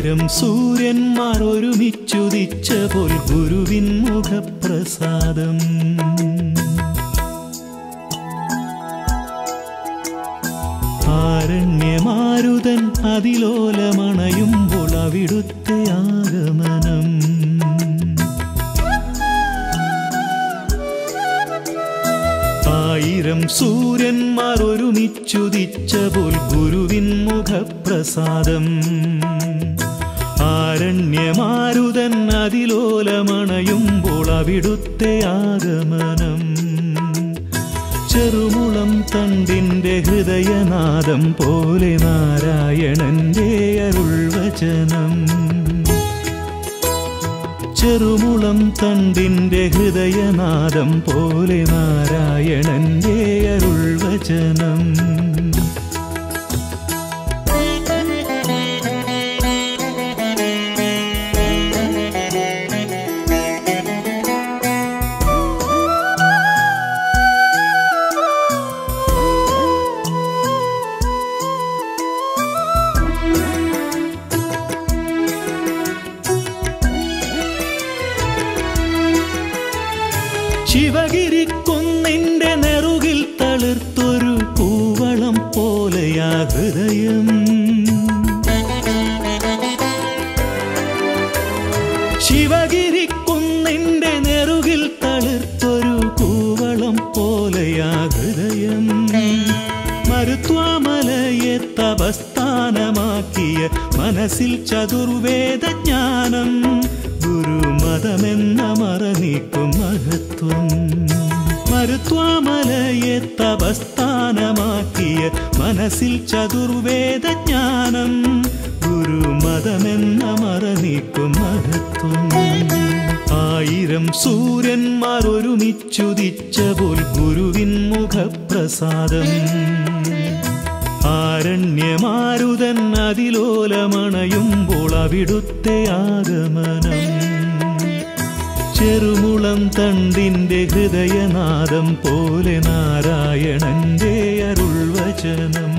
ആയിരം സൂര്യന്മാർ ഒരുമിച്ചുദിച്ച പോൽ ഗുരുവിൻ മുഖപ്രസാദം ആരണ്യമാരുതൻ അതിലോലമണയുമ്പോൾ അവിടുത്തെ ആഗമനം ആയിരം സൂര്യന്മാർ ഒരുമിച്ചുദിച്ച പോൽ ഗുരുവിൻ മുഖപ്രസാദം ആരണ്യമാരുതൻ അതിലോലമണയുമ്പോൾ അവിടുത്തെ ആഗമനം ചെറുമുളം തണ്ടിന്റെ ഹൃദയനാദം പോലെ നാരായണന്റെ അരുൾവചനം ചെറുമുളം തണ്ടിന്റെ ഹൃദയനാദം പോലെ നാരായണന്റെ അരുൾവചനം ശിവഗിരിക്കുന്നിന്റെ നെറുകിൽ തളിർത്തൊരു പൂവളം പോലെയാ ഹൃദയം ശിവഗിരിക്കുന്നിന്റെ നെറുകിൽ തളിർത്തൊരു പൂവളം പോലെയാ ഹൃദയം മരുത്വാമലയെ തപസ്ഥാനമാക്കിയ മനസ്സിൽ ചതുർവേദ ജ്ഞാനം ഗുരുമതമെന്ന മറനീക്കും മഹത്വം മരുത്വാമലയെ തപസ്ഥാനമാക്കിയ മനസ്സിൽ ചതുർവേദ ജ്ഞാനം ഗുരുമതമെന്ന മറനീക്കും മഹത്വം ആയിരം സൂര്യന്മാർ ഒരുമിച്ചുദിച്ച പോൽ ഗുരുവിൻ മുഖപ്രസാദം ആരണ്യമാരുതൻ അതിലോലമണയുമ്പോൾ അവിടുത്തെ ആഗമനം ചെറുമുളം തണ്ടിന്റെ ഹൃദയനാദം പോലെ നാരായണന്റെ അരുൾവചനം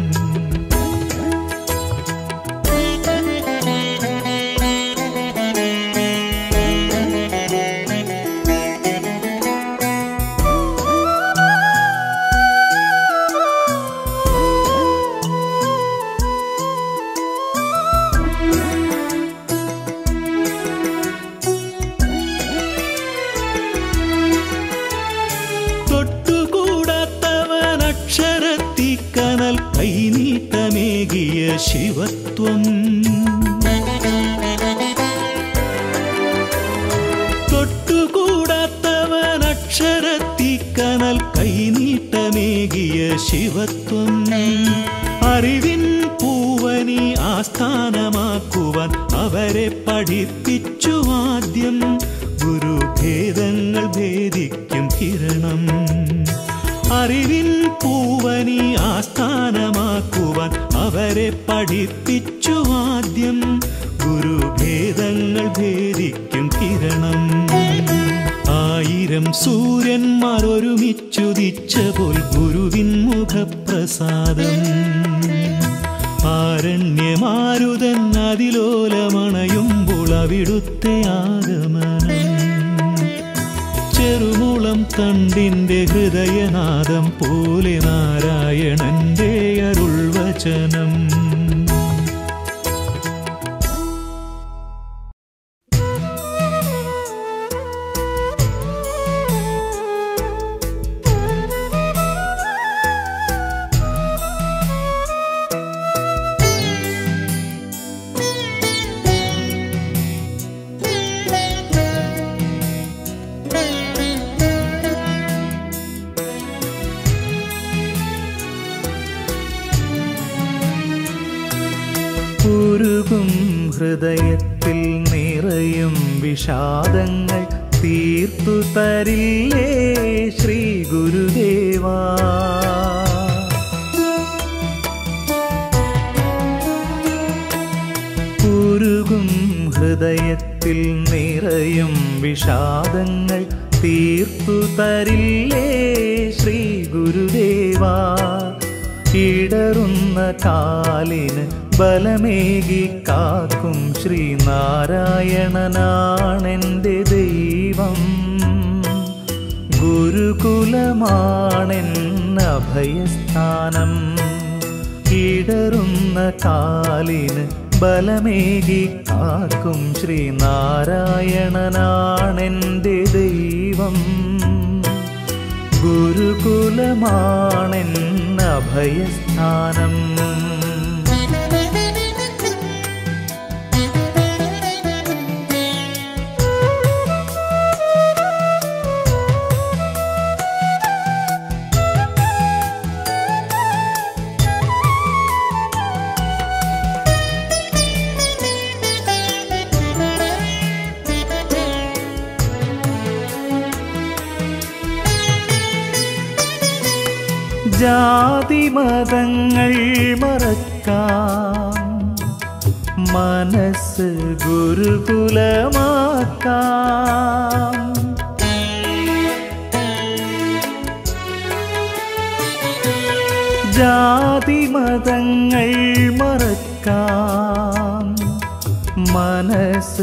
തൊട്ടുകൂടാത്തവൻ അക്ഷരത്തിക്കനൽ കൈനീട്ടമേകിയ ശിവത്വം തൊട്ടുകൂടാത്തവൻ അക്ഷരത്തിക്കനൽ കൈനീട്ടമേകിയ ശിവത്വം അറിവിൻ പൂവനി ആസ്ഥാനമാക്കുവാൻ അവരെ പഠിപ്പിച്ചു ആദ്യം ഗുരുഭേദങ്ങൾ ഭേദിക്കും കിരണം അറിവിൻ പൂവനി ആസ്ഥാനമാക്കുവാൻ അവരെ പഠിപ്പിച്ചു ആദ്യം ഗുരുഭേദങ്ങൾ ഭേദിക്കും കിരണം ആയിരം സൂര്യന്മാർ ഒരുമിച്ചുദിച്ച പോൽ ഗുരുവിൻ മുഖപ്രസാദം ആരണ്യമാരുതൻ അതിലോലമണയുമ്പോൾ അവിടുത്തെ ആഗമനം ചെറുമുളം തണ്ടിന്റെ ഹൃദയനാദം പോലെ നാരായണന്റെ അരുൾവചനം ഉരുകും ഹൃദയത്തിൽ നിറയും വിഷാദങ്ങൾ തീർത്തു തരില്ലേ ശ്രീ ഗുരുദേവാ ഉരുകും ഹൃദയത്തിൽ നിറയും വിഷാദങ്ങൾ തീർത്തു തരില്ലേ ശ്രീ ഗുരുദേവാ ഇടറുന്ന കാലിന് ബലമേകി കാക്കും ശ്രീനാരായണനാണെൻ്റെ ദൈവം ഗുരുകുലമാണെന്നഭയസ്ഥാനം ഇടറുന്ന കാലിന് ബലമേകി കാക്കും ശ്രീനാരായണനാണെൻ്റെ ദൈവം ഗുരുകുലമാണെന്നഭയസ്ഥാനം ജാതി മതങ്ങൾ മറക്കാം മനസ്സ് ഗുരുകുലമാക്കാം ജാതി മതങ്ങൾ മറക്കാം മനസ്സ്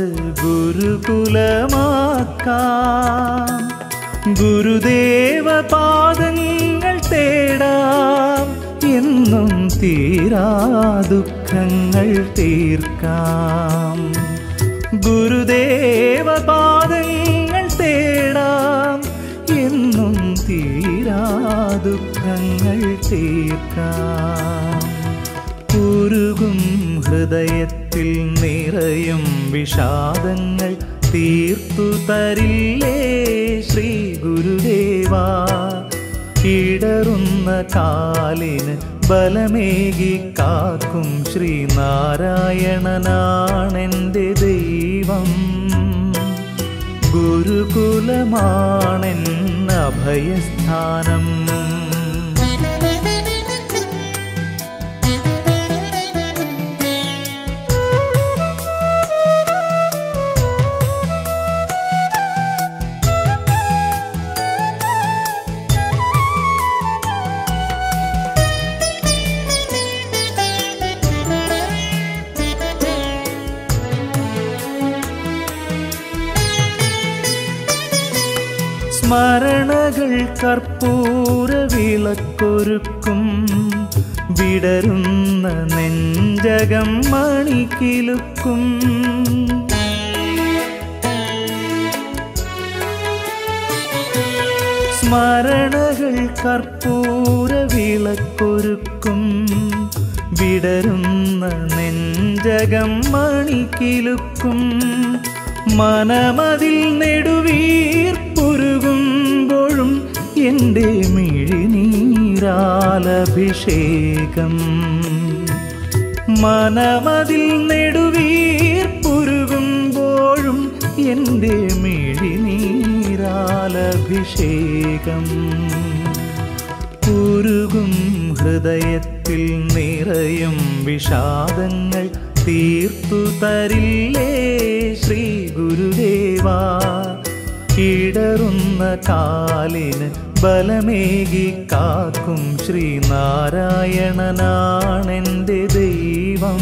ഗുരുകുലമാക്കാം ഗുരുദേവ പാദങ്ങൾ തേടാം എന്നും തീരാ ദുഃഖങ്ങൾ തീർക്കാം ഗുരുദേവ പാദങ്ങൾ തേടാം എന്നും തീരാ ദുഃഖങ്ങൾ തീർക്കാം ഉരുകും ഹൃദയത്തിൽ നിറയും വിഷാദങ്ങൾ തീർത്തു തരില്ലേ ശ്രീ ഗുരുദേവാ ഇടറുന്ന കാലിന് ബലമേകി കാക്കും ശ്രീനാരായണനാണെൻ്റെ ദൈവം ഗുരുകുലമാണെന്നഭയസ്ഥാനം സ്മരണകൾ കർപ്പൂര വിളക്കൊരുക്കും വിടരുന്ന നെഞ്ചകം മണിക്കിലുക്കും സ്മരണകൾ കർപ്പൂര വിളക്കൊരുക്കും വിടരുന്ന നെഞ്ചകം മണിക്കിലുക്കും മനമതിൽ നെടുവീർപ്പുരുകുമ്പോഴും എൻ്റെ മിഴിനീരാലഭിഷേകം മനമതിൽ നെടുവീർപ്പുരുകുമ്പോഴും എൻ്റെ മിഴിനീരാലഭിഷേകം ഉരുകും ഹൃദയത്തിൽ നിറയും വിഷാദങ്ങൾ തീർത്തു തരില്ലേ ശ്രീ ഗുരുദേവാ ഇടറുന്ന കാലിന് ബലമേകി കാക്കും ശ്രീനാരായണനാണെൻ്റെ ദൈവം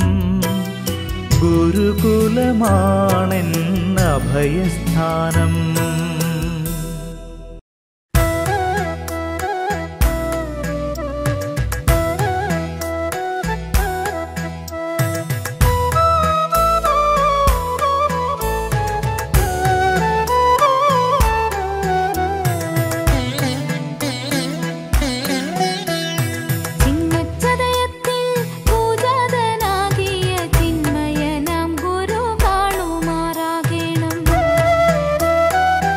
ഗുരുകുലമാണെന്നഭയസ്ഥാനം ചിന്മച്ചതയത്തിൽ പൂജാതനാകിയ ചിന്മയനാം ഗുരു കാണുമാറാകണം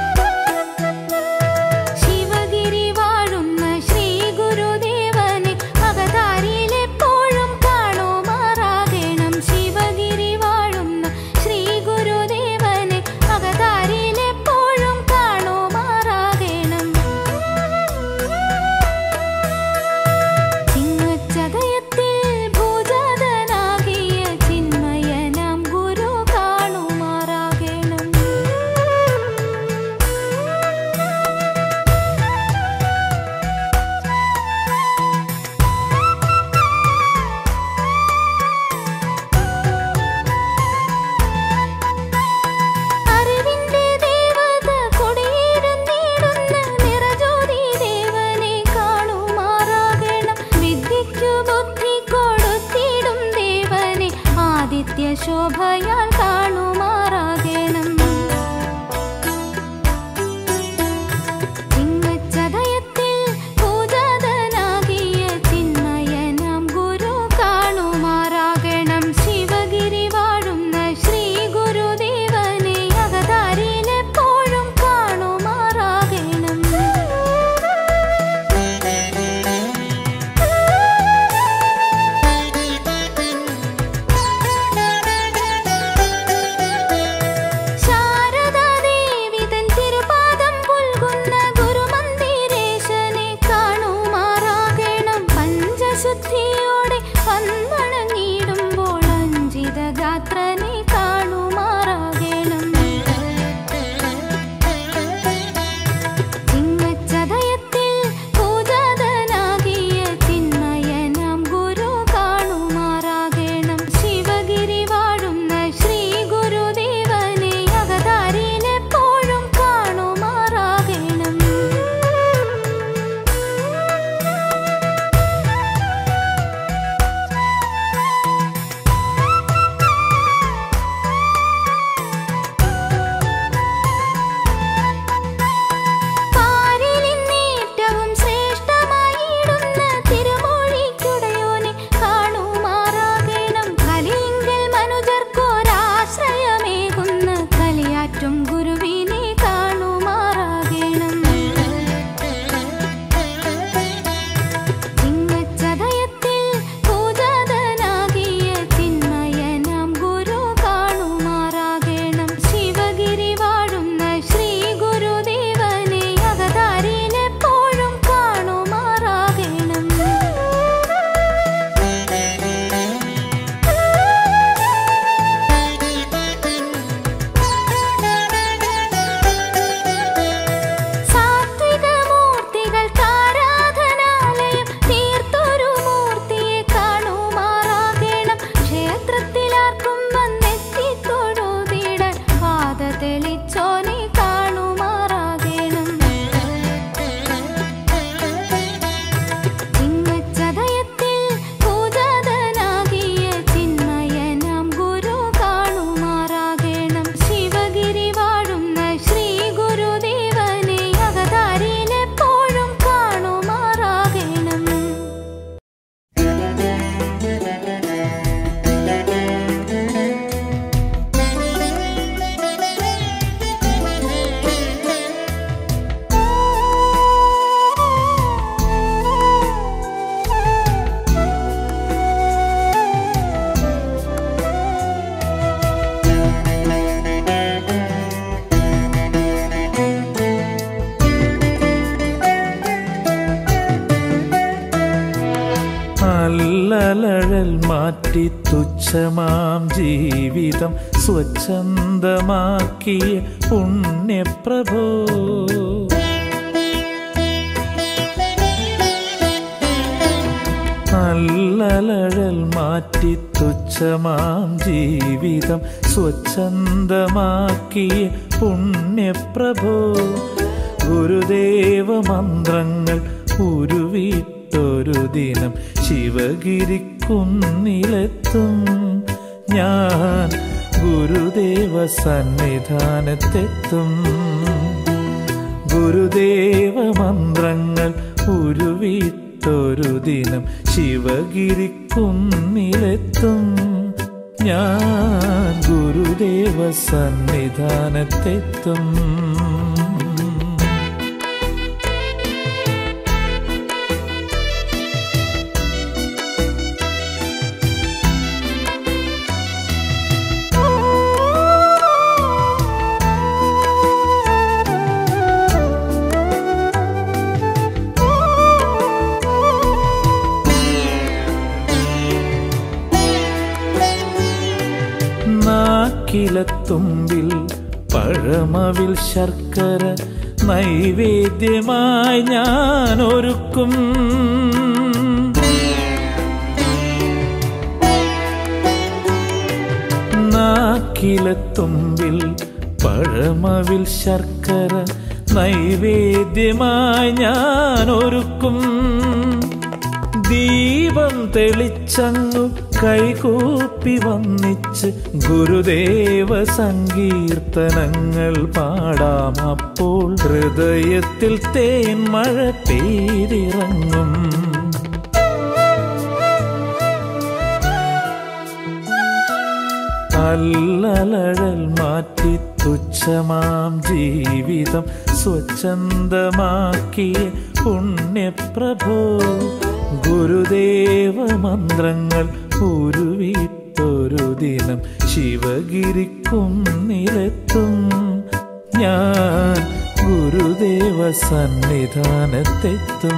ശോഭയാൽ കാണുമാറാകണം ചിങ്ങച്ചതയത്തിൽ പൂജാതനാകിയ ചിന്മയനാം ഗുരു കാണുമാറാകണം ശിവഗിരി വാഴുന്ന ശ്രീ ഗുരുദേവനെ അകതാരിയിലെപ്പോഴും കാണുമാറാകണം ശാരദാദേവി തൻ തിരുപാദം പുൽകുന്ന ഗുരുമന്ദിരേശനെ കാണുമാറാകണം പഞ്ചശുദ്ധിയോടെ വന്ദണങ്ങിടുമ്പോൾ അഞ്ചിത ഗാത്രനെ കാണുമാറാകണം ചിങ്ങച്ചതയത്തിൽ പൂജാതനാകിയ ചിന്മയനാം ഗുരു കാണുമാറാകണം ശിവഗിരി വാഴുന്ന ശ്രീ ഗുരുദേവനെ അകതാരിയിലെപ്പോഴും കാണുമാറാകണം പാരിലിന്നേറ്റവും ശ്രേഷ്ഠമായിടുന്ന തിരുമൊഴിക്കുടയോനെ കാണുമാറാകണം കലിങ്കൽ മനുജർക്കോരാശ്രയമേകുന്ന കലിയാറ്റും ഗുരുവിനെ കാണുമാറാകണം ചിങ്ങച്ചതയത്തിൽ പൂജാതനാകിയ ചിന്മയനാം ഗുരു കാണുമാറാകണം ശിവഗിരി വാഴുന്ന ശ്രീ ഗുരുദേവനെ അകതാരിയിലെപ്പോഴും കാണുമാറാകണം സാത്വിക മൂർത്തികൾക്കാരാധനാലയം തീർത്തൊരു മൂർത്തിയെ കാണുമാറാകണം ക്ഷേത്രത്തിലാർക്കും വന്നെത്തി തൊഴുതിടാൻ പാത തെളിച്ചോനെ കാണുമാറാകണം ചിങ്ങച്ചതയത്തിൽ പൂജാതനാകിയ ചിന്മയനാം ഗുരു കാണുമാറാകണം ശിവഗിരി വാഴുന്ന ശ്രീ ഗുരുദേവനെ അകതാരിയിലെപ്പോഴും കാണുമാറാകണം അല്ലലഴൽ മാറ്റി തുച്ഛമാം ജീവിതം സ്വച്ഛന്തമാക്കിയ പുണ്യപ്രഭോ അല്ലലഴൽ മാറ്റി തുച്ഛമാം ജീവിതം സ്വച്ഛന്തമാക്കിയ പുണ്യപ്രഭോ ഗുരുദേവ മന്ത്രങ്ങൾ ഉരുവിട്ടൊരു ദിനം ശിവഗിരിക്കുന്നിലെത്തും ഞാൻ ഗുരുദേവ സന്നിധാനത്തെത്തും ഗുരുദേവ മന്ത്രങ്ങൾ ഉരുവിട്ടൊരു ദിനം ശിവഗിരിക്കുന്നിലെത്തും ഞാൻ ഗുരുദേവ സന്നിധാനത്തെത്തും നാക്കിലത്തുമ്പിൽ പഴമവിൽ ശർക്കര നൈവേദ്യമായി ഞാൻ ഒരുക്കും നാക്കിലത്തുമ്പിൽ പഴമവിൽ ശർക്കര നൈവേദ്യമായി ഞാൻ ഒരുക്കും ദീപം തെളിച്ചങ്ങു കൈകൂപ്പി വന്നിച്ച് ഗുരുദേവ സങ്കീർത്തനങ്ങൾ പാടാം അപ്പോൾ ഹൃദയത്തിൽ തേൻ മഴ പെയ്തിറങ്ങും അല്ലലഴൽ മാറ്റി തുച്ഛമാം ജീവിതം സ്വച്ഛന്തമാക്കിയ പുണ്യപ്രഭോ ഗുരുദേവ മന്ത്രങ്ങൾ ഉരുവിട്ടൊരു ദിനം ശിവഗിരിക്കും നിരത്തും ഞാൻ ഗുരുദേവ സന്നിധാനത്തെത്തും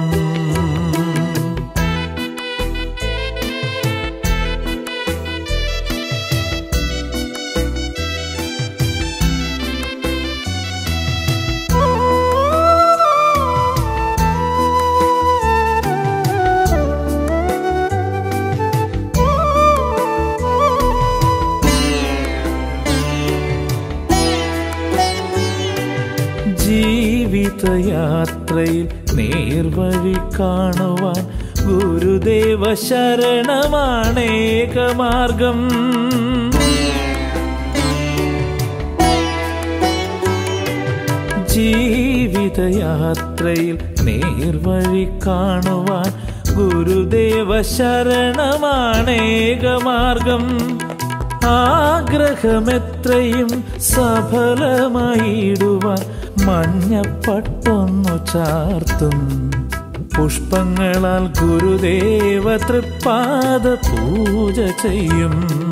ജീവിതയാത്രയിൽ നേർവഴി കാണുവാൻ ഗുരുദേവ ശരണമാണേകമാർഗം ജീവിതയാത്രയിൽ നേർവഴി കാണുവാൻ ഗുരുദേവ ശരണമാണേകമാർഗം ആഗ്രഹമെത്രയും സഫലമായിടുവാൻ മഞ്ഞപ്പട്ടൊന്നു ചാർത്തും പുഷ്പങ്ങളാൽ ഗുരുദേവ തൃപ്പാദ പൂജ ചെയ്യും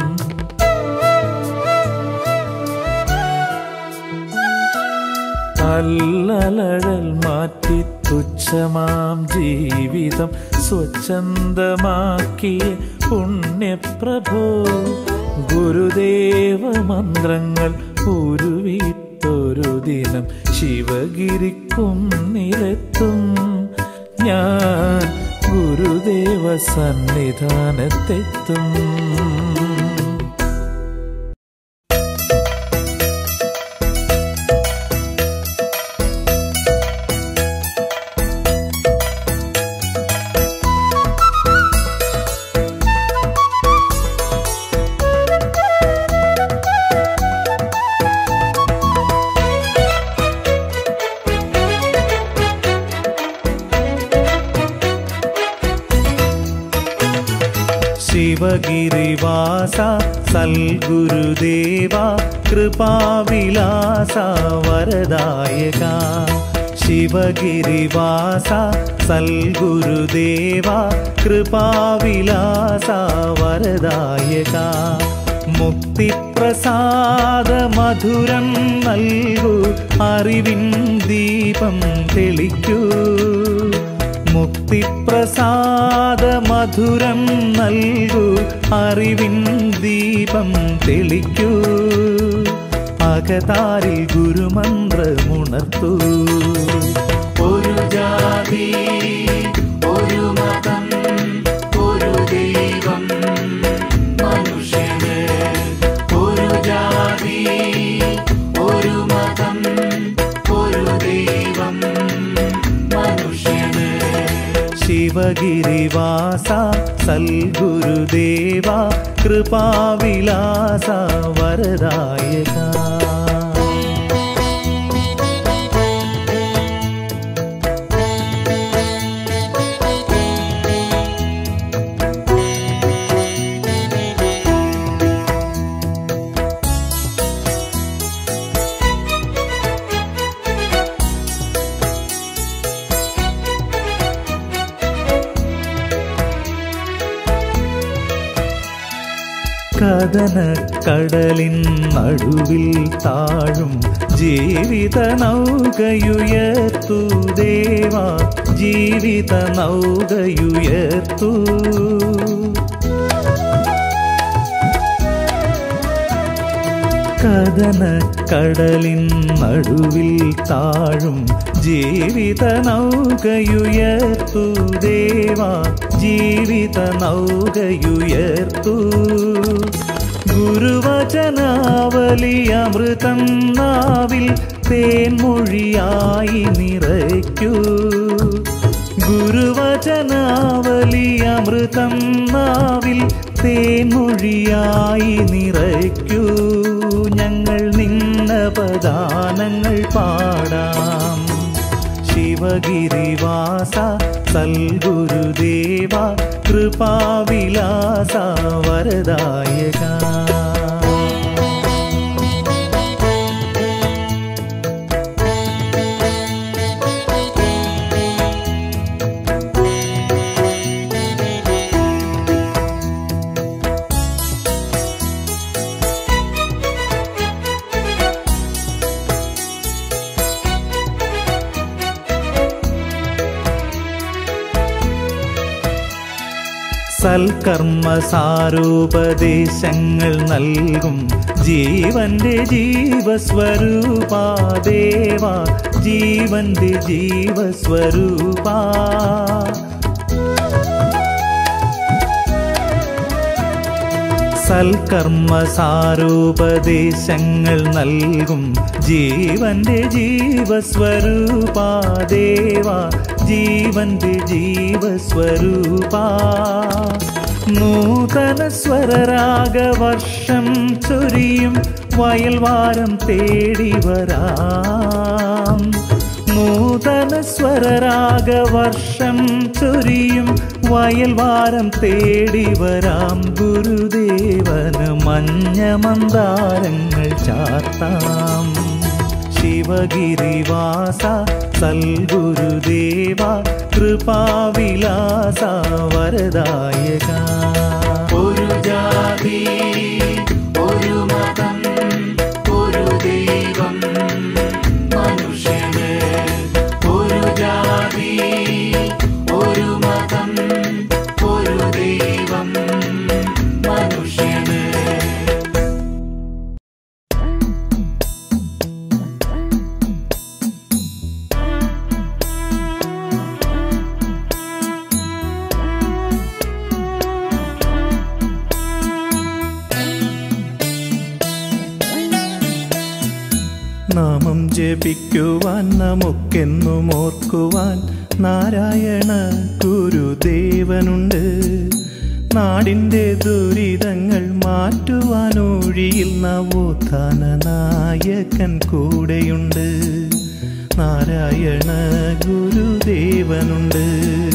അല്ലലഴൽ മാറ്റി തുച്ഛമാം ജീവിതം സ്വച്ഛന്തമാക്കിയ പുണ്യപ്രഭോ ഗുരുദേവ മന്ത്രങ്ങൾ ഉരുവിട്ടൊരു ദിനം ശിവഗിരിക്കും നിരത്തും ഞാൻ ഗുരുദേവ സന്നിധാനത്തെത്തും ശിവഗിരിവാസ സൽഗുരുദേവ കൃപാവിലാസ വരദായക ശിവഗിരിവാസ സൽഗുരുദേവ കൃപാവിലാസ വരദായക മുക്തിപ്രസാദ മധുരം നൽകൂ അറിവിൻ ദീപം തെളിക്കൂ മുക്തിപ്രസാദ മധുരം നൽകൂ അറിവിൻ ദീപം തെളിക്കൂ അകതാരിൽ ഗുരുമന്ത്രമുണർത്തൂ ഒരു ജാതി ഒരു മതം ഒരു ദൈവം മനുഷ്യന് ഒരു ജാതി ഒരു മതം ഒരു ദൈവം മനുഷ്യന് ശിവഗിരിവാസ സൽഗുരുദേവ കൃപാവിലാസ വരദായക കഥന കടലിൻ നടുവിൽ താഴും ജീവിത നൗകയുയർത്തു ദേവാ ജീവിത നൗകയുയർത്തു കഥന കടലിൻ നടുവിൽ താഴും ജീവിത നൗകയുയർത്തു ദേവാ ജീവിത നൗകയുയർത്തു ഗുരുവചനാവലി അമൃതം നാവിൽ തേൻമൊഴിയായി നിറയ്ക്കൂ ഗുരുവചനാവലി അമൃതം നാവിൽ തേൻമൊഴിയായി നിറയ്ക്കൂ ഞങ്ങൾ നിന്ന പദാനങ്ങൾ പാടാം ശിവഗിരിവാസ സൽഗുരുദേവ കൃപാവിലാസ വരദായക സൽക്കർമ്മ സാരോപദേശങ്ങൾ നൽകും ജീവന്റെ ജീവസ്വരൂപാദേവ ജീവന്റെ ജീവസ്വരൂപാ സൽക്കർമ്മ സാരോപദേശങ്ങൾ നൽകും ജീവന്റെ ജീവസ്വരൂപാദേവ ജീവന്റെ ജീവസ്വരൂപാ നൂതന സ്വരരാഗവർഷം ചൊരിയും വയൽവാരം തേടി വരാം നൂതന സ്വരരാഗവർഷം ചൊരിയും വയൽവാരം തേടി വരാം ഗുരുദേവന് മഞ്ഞ മന്ദാരങ്ങൾ ചാർത്താം ശിവഗിരിവാസ സൽഗുരുദേവ കൃപാവിലാസ വരദായക ഒരു ജാതി ഒരു മതം ഒരു ദൈവം മനുഷ്യന് ഒരു ജാതി ഒരു മതം ഒരു ദൈവം മനുഷ്യന് നാമം ജപിക്കുവാൻ നമുക്കെന്നും ഓർക്കുവാൻ നാരായണ ഗുരുദേവനുണ്ട് നാടിൻ്റെ ദുരിതങ്ങൾ മാറ്റുവാൻ ഒഴിയിൽ നവോത്ഥാന നായകൻ കൂടെയുണ്ട് നാരായണ ഗുരുദേവനുണ്ട്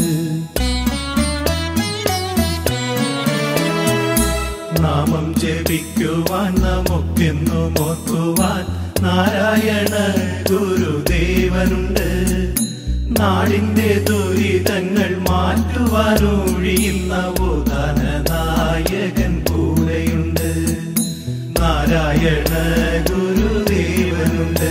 നാമം ജപിക്കുവാൻ നമുക്കെന്നും ഓർക്കുവാൻ നാരായണ ഗുരുദേവനുണ്ട് നാടിന്റെ ദുരിതങ്ങൾ മാറ്റുവാൻ ഒഴിയിൽ നവോദാന നായകൻ കൂടെയുണ്ട് നാരായണ ഗുരുദേവനുണ്ട്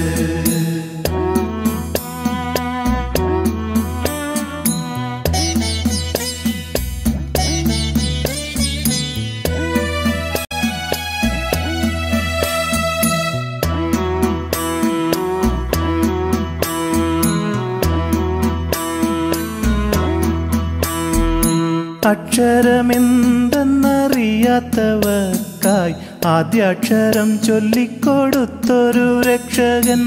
അക്ഷരമെന്തെന്നറിയാത്തവർക്കായി ആദ്യാക്ഷരം ചൊല്ലിക്കൊടുത്തൊരു രക്ഷകൻ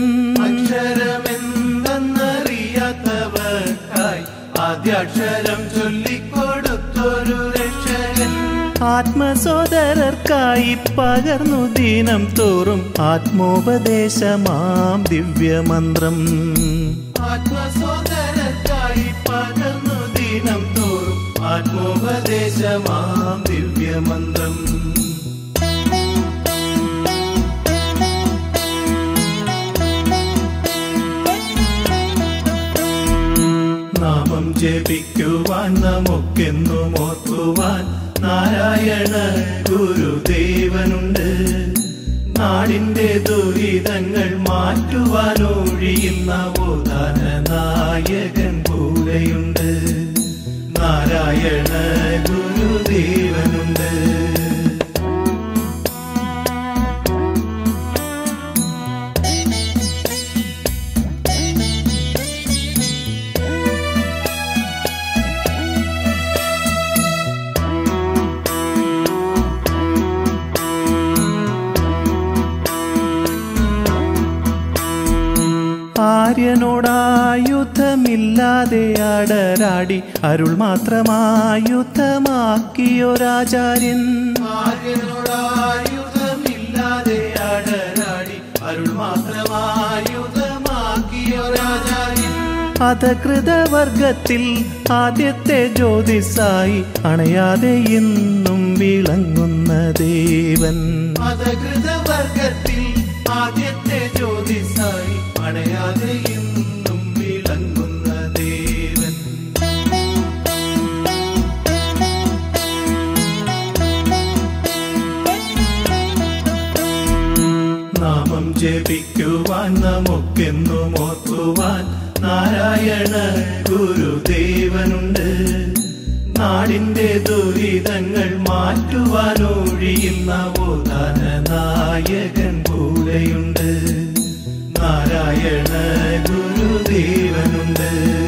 അക്ഷരമെന്തെന്നറിയാത്തവർക്കായി ആദ്യാക്ഷരം ചൊല്ലിക്കൊടുത്തൊരു രക്ഷകൻ ആത്മസോദരർക്കായി പകർന്നു ദിനം തോറും ആത്മോപദേശമാം ദിവ്യമന്ത്രം ആത്മസോദരർക്കായി പകർന്നു ദിനം തോറും ആത്മോപദേശമാം ദിവ്യമന്ത്രം നാമം ജപിക്കുവാൻ നമുക്കെന്നും ഓർക്കുവാൻ നാരായണ ഗുരുദേവനുണ്ട് നാടിന്റെ ദുരിതങ്ങൾ മാറ്റുവാൻ ഒഴിയിൽ നവോദാന നായകൻ കൂടെയുണ്ട് നാരായണ ഗുരുദേവനുണ്ട് ആര്യനോടായുധമില്ലാതെ അടരാടി അരുൾ മാത്രമായുധമാക്കിയൊരാചാര്യൻ ആര്യനോടായുധമില്ലാതെ അടരാടി അരുൾ മാത്രമായുധമാക്കിയൊരാചാര്യൻ അധകൃതവർഗത്തിൽ ആദ്യത്തെ ജ്യോതിസായി അണയാതെ ഇന്നും വിളങ്ങുന്ന ദേവൻ അധകൃതവർഗത്തിൽ ആദ്യത്തെ ജ്യോതിസായി അണയാതെ ഇന്നും വിളങ്ങുന്ന ദേവൻ നാമം ജപിക്കുവാൻ നമുക്കെന്നും ഓർക്കുവാൻ നാരായണ ഗുരുദേവനുണ്ട് നാടിന്റെ ദുരിതങ്ങൾ മാറ്റുവാൻ ഒഴിയുന്ന ബോധാന നായകൻ കൂടെയുണ്ട് നാരായണ ഗുരുദേവനുണ്ട്